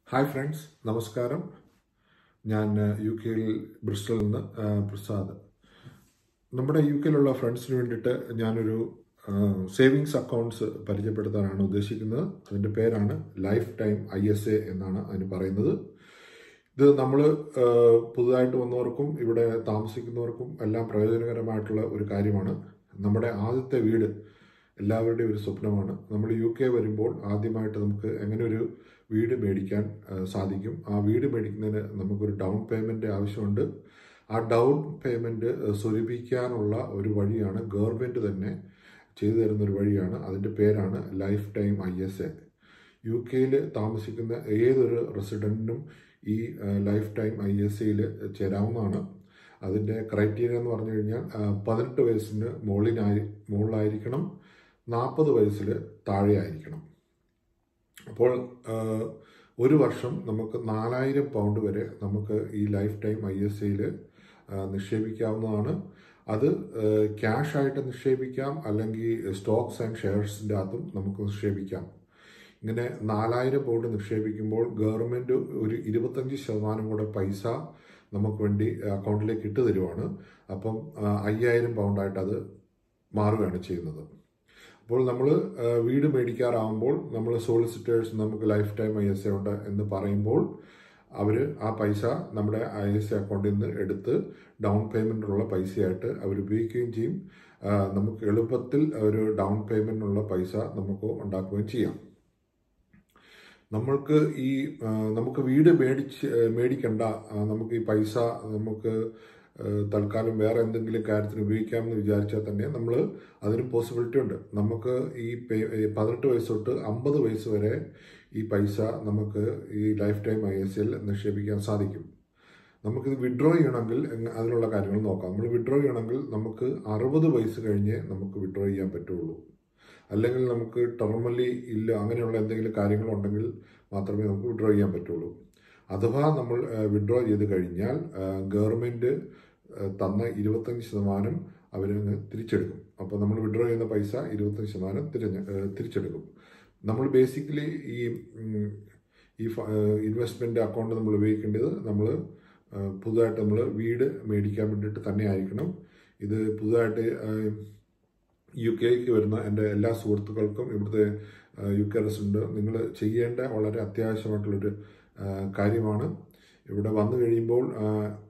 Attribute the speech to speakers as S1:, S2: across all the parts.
S1: hi friends നമസ്കാരം ഞാൻ U കെയിൽ ബ്രിസ്റ്റലിൽ നിന്ന് ആ, പ്രസാദ് നമ്മുടെ യു കെയിലുള്ള ഫ്രണ്ട്സിന് വേണ്ടിയിട്ട് ഞാനൊരു സേവിങ്സ് അക്കൗണ്ട്സ് പരിചയപ്പെടുത്താനാണ് ഉദ്ദേശിക്കുന്നത് അതിൻ്റെ പേരാണ് lifetime I S A എന്നാണ് അതിന് പറയുന്നത് ഇത് നമ്മൾ പുതുതായിട്ട് വന്നവർക്കും ഇവിടെ താമസിക്കുന്നവർക്കും എല്ലാം പ്രയോജനകരമായിട്ടുള്ള ഒരു കാര്യമാണ് നമ്മുടെ ആദ്യത്തെ വീട് എല്ലാവരുടെയും ഒരു സ്വപ്നമാണ് നമ്മൾ യു കെ വരുമ്പോൾ ആദ്യമായിട്ട് നമുക്ക് എങ്ങനെ ഒരു വീട് മേടിക്കാൻ ആ, സാധിക്കും ആ വീട് മേടിക്കുന്നതിന് നമുക്കൊരു ഡൗൺ പേയ്മെൻ്റ് ആവശ്യമുണ്ട് ആ ഡൗൺ പേയ്മെൻറ്റ് സ്വരൂപിക്കാനുള്ള ഒരു വഴിയാണ് ഗവൺമെൻറ് തന്നെ ചെയ്തു തരുന്ന ഒരു വഴിയാണ് അതിൻ്റെ പേരാണ് lifetime I S A U കെയിൽ താമസിക്കുന്ന ഏതൊരു റെസിഡൻറ്റിനും ഈ ലൈഫ് ടൈം ഐ എസ് എയിൽ ചേരാവുന്നതാണ് അതിൻ്റെ ക്രൈറ്റീരിയ എന്ന് പറഞ്ഞു കഴിഞ്ഞാൽ ആ, പതിനെട്ട് വയസ്സിന് മുകളിലായി മുകളിലായിരിക്കണം നാൽപ്പത് വയസ്സിൽ താഴെ ആയിരിക്കണം അപ്പോൾ ആ, ഒരു വർഷം നമുക്ക് നാലായിരം പൗണ്ട് വരെ നമുക്ക് ഈ ലൈഫ് ടൈം ഐ എസ് എയിൽ നിക്ഷേപിക്കാവുന്നതാണ് അത് ക്യാഷ് ആയിട്ട് നിക്ഷേപിക്കാം അല്ലെങ്കിൽ സ്റ്റോക്സ് ആൻഡ് ഷെയർസിൻ്റെ അകത്തും നമുക്ക് നിക്ഷേപിക്കാം ഇങ്ങനെ നാലായിരം പൗണ്ട് നിക്ഷേപിക്കുമ്പോൾ ഗവൺമെൻറ് ഒരു ഇരുപത്തഞ്ച് ശതമാനം കൂടെ പൈസ നമുക്ക് വേണ്ടി അക്കൗണ്ടിലേക്ക് ഇട്ട് തരുവാണ് അപ്പം ആ, അയ്യായിരം പൗണ്ടായിട്ട് അത് മാറുകയാണ് ചെയ്യുന്നത് അപ്പോൾ നമ്മൾ വീട് മേടിക്കാറാവുമ്പോൾ നമ്മൾ സോളിസിറ്റേഴ്സ് നമുക്ക് lifetime I S A ഉണ്ട് എന്ന് പറയുമ്പോൾ അവർ ആ പൈസ നമ്മുടെ ഐ എസ് എ അക്കൗണ്ടിൽ നിന്ന് എടുത്ത് ഡൗൺ പേയ്മെൻറ്റിനുള്ള പൈസയായിട്ട് അവർ ഉപയോഗിക്കുകയും ചെയ്യും ആ, നമുക്ക് എളുപ്പത്തിൽ ഒരു ഡൗൺ പേയ്മെൻറ്റിനുള്ള പൈസ നമുക്ക് ഉണ്ടാക്കുകയും ചെയ്യാം നമ്മൾക്ക് ഈ ആ, നമുക്ക് വീട് മേടിച്ച് ആ, മേടിക്കണ്ട ആ, നമുക്ക് ഈ പൈസ നമുക്ക് ആ, തൽക്കാലം വേറെ എന്തെങ്കിലും കാര്യത്തിന് ഉപയോഗിക്കാമെന്ന് വിചാരിച്ചാൽ തന്നെ നമ്മൾ അതിന് പോസിബിലിറ്റി ഉണ്ട് നമുക്ക് ഈ പേ- ഈ പതിനെട്ട് വയസ്സ് തൊട്ട് അമ്പത് വയസ്സ് വരെ ഈ പൈസ നമുക്ക് ഈ lifetime I S L നിക്ഷേപിക്കാൻ സാധിക്കും നമുക്കിത് വിഡ്രോ ചെയ്യണമെങ്കിൽ എങ്ങ- അതിനുള്ള കാര്യങ്ങൾ നോക്കാം നമ്മൾ വിഡ്രോ ചെയ്യണമെങ്കിൽ നമുക്ക് അറുപത് വയസ്സ് കഴിഞ്ഞേ നമുക്ക് വിഡ്രോ ചെയ്യാൻ പറ്റുള്ളൂ അല്ലെങ്കിൽ നമുക്ക് ടെർമലി ഇല്ല അങ്ങനെയുള്ള എന്തെങ്കിലും കാര്യങ്ങളുണ്ടെങ്കിൽ മാത്രമേ നമുക്ക് വിഡ്രോ ചെയ്യാൻ പറ്റുള്ളൂ അഥവാ നമ്മൾ വിഡ്രോ ചെയ്ത് കഴിഞ്ഞാൽ ഗവൺമെൻറ് തന്ന ഇരുപത്തഞ്ച് ശതമാനം അവരങ്ങ് തിരിച്ചെടുക്കും അപ്പോൾ നമ്മൾ വിഡ്രോ ചെയ്യുന്ന പൈസ ഇരുപത്തഞ്ച് ശതമാനം തിരഞ്ഞ് ഏഹ് തിരിച്ചെടുക്കും നമ്മൾ ബേസിക്കലി ഈ ഉം, ഈ ഇൻവെസ്റ്റ്മെൻറ്റ് അക്കൗണ്ട് നമ്മൾ ഉപയോഗിക്കേണ്ടത് നമ്മൾ പുതുതായിട്ട് നമ്മൾ വീട് മേടിക്കാൻ വേണ്ടിയിട്ട് തന്നെ ആയിരിക്കണം ഇത് പുതുതായിട്ട് ഏഹ്, യു കെക്ക് വരുന്ന എൻ്റെ എല്ലാ സുഹൃത്തുക്കൾക്കും ഇവിടുത്തെ യു കെ റെസിഡൻ്റ് നിങ്ങൾ ചെയ്യേണ്ട വളരെ അത്യാവശ്യമായിട്ടുള്ളൊരു ആ, കാര്യമാണ് ഇവിടെ വന്നു കഴിയുമ്പോൾ ആ,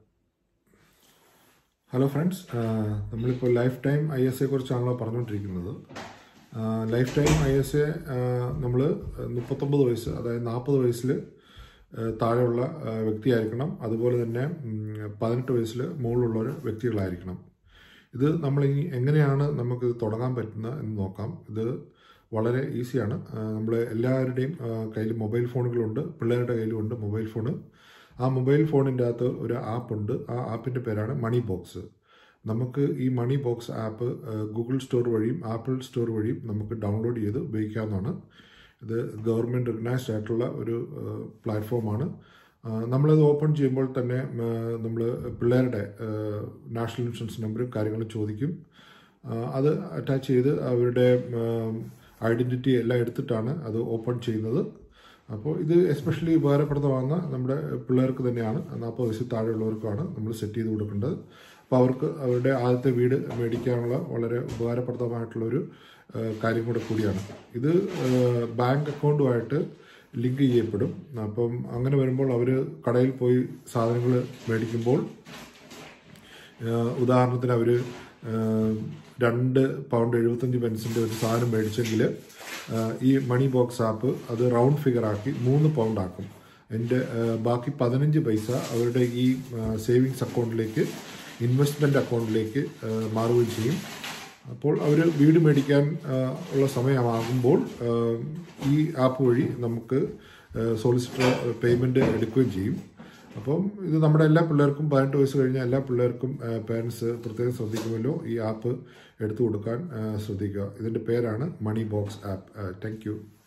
S1: ഹലോ ഫ്രണ്ട്സ് നമ്മളിപ്പോൾ lifetime I S A കുറിച്ചാണല്ലോ പറഞ്ഞുകൊണ്ടിരിക്കുന്നത് ആ, lifetime I S A നമ്മൾ മുപ്പത്തൊമ്പത് വയസ്സ് അതായത് നാൽപ്പത് വയസ്സിൽ താഴെയുള്ള ആ, വ്യക്തിയായിരിക്കണം അതുപോലെ തന്നെ ഉം, പതിനെട്ട് വയസ്സിൽ മുകളിലുള്ള ഒരു വ്യക്തികളായിരിക്കണം ഇത് നമ്മൾ ഇനി എങ്ങനെയാണ് നമുക്ക് ഇത് തുടങ്ങാൻ പറ്റുന്നത് എന്ന് നോക്കാം ഇത് വളരെ ഈസിയാണ് നമ്മൾ എല്ലാവരുടെയും കയ്യിൽ മൊബൈൽ ഫോണുകളുണ്ട് പിള്ളേരുടെ കയ്യിലുമുണ്ട് മൊബൈൽ ഫോണ് ആ മൊബൈൽ ഫോണിൻ്റെ അകത്ത് ഒരു ആപ്പ് ഉണ്ട് ആ ആപ്പിൻ്റെ പേരാണ് മണി ബോക്സ് നമുക്ക് ഈ money box app Google store വഴിയും ആപ്പിൾ സ്റ്റോർ വഴിയും നമുക്ക് ഡൗൺലോഡ് ചെയ്ത് ഉപയോഗിക്കാവുന്നതാണ് ഇത് ഗവൺമെൻറ് റിക്കഗ്നൈസ്ഡ് ആയിട്ടുള്ള ഒരു പ്ലാറ്റ്ഫോമാണ് നമ്മളത് ഓപ്പൺ ചെയ്യുമ്പോൾ തന്നെ നമ്മൾ പിള്ളേരുടെ നാഷണൽ ഇൻഷുറൻസ് നമ്പറും കാര്യങ്ങളും ചോദിക്കും ആ, അത് അറ്റാച്ച് ചെയ്ത് അവരുടെ ഐഡൻറ്റിറ്റി എല്ലാം എടുത്തിട്ടാണ് അത് ഓപ്പൺ ചെയ്യുന്നത് അപ്പോൾ ഇത് എസ്പെഷ്യലി ഉപകാരപ്രദമാകുന്ന നമ്മുടെ പിള്ളേർക്ക് തന്നെയാണ് നാൽപ്പത് വയസ്സിൽ താഴെയുള്ളവർക്കാണ് നമ്മൾ സെറ്റ് ചെയ്ത് കൊടുക്കേണ്ടത് അപ്പോൾ അവർക്ക് അവരുടെ ആദ്യത്തെ വീട് മേടിക്കാനുള്ള വളരെ ഉപകാരപ്രദമായിട്ടുള്ളൊരു ആ, കാര്യം കൂടെ കൂടിയാണ് ഇത് ബാങ്ക് അക്കൗണ്ടുമായിട്ട് ലിങ്ക് ചെയ്യപ്പെടും അപ്പം അങ്ങനെ വരുമ്പോൾ അവർ കടയിൽ പോയി സാധനങ്ങൾ മേടിക്കുമ്പോൾ ആഹ് ഉദാഹരണത്തിന് അവർ രണ്ട് പൗണ്ട് എഴുപത്തഞ്ച് പെൻസിൻ്റെ ഒരു സാധനം മേടിച്ചെങ്കിൽ ആഹ് ഈ മണി ബോക്സ് ആപ്പ് അത് റൗണ്ട് ഫിഗർ ആക്കി മൂന്ന് പൗണ്ട് ആക്കും എൻ്റെ ആഹ് ബാക്കി പതിനഞ്ച് പൈസ അവരുടെ ഈ സേവിങ്സ് അക്കൗണ്ടിലേക്ക് ഇൻവെസ്റ്റ്മെൻറ്റ് അക്കൗണ്ടിലേക്ക് ആഹ് മാറുകയും ചെയ്യും അപ്പോൾ അവർ വീട് മേടിക്കാൻ ആഹ് ഉള്ള സമയമാകുമ്പോൾ ആഹ് ഈ ആപ്പ് വഴി നമുക്ക് സോളിസിറ്റർ പേയ്മെൻറ്റ് എടുക്കുകയും ചെയ്യും അപ്പം ഇത് നമ്മുടെ എല്ലാ പിള്ളേർക്കും പതിനെട്ട് വയസ്സ് കഴിഞ്ഞ എല്ലാ പിള്ളേർക്കും പേരൻസ് പ്രത്യേകം ശ്രദ്ധിക്കുമല്ലോ ഈ ആപ്പ് എടുത്തു കൊടുക്കാൻ ആ, ശ്രദ്ധിക്കുക ഇതിൻ്റെ പേരാണ് money box app thank U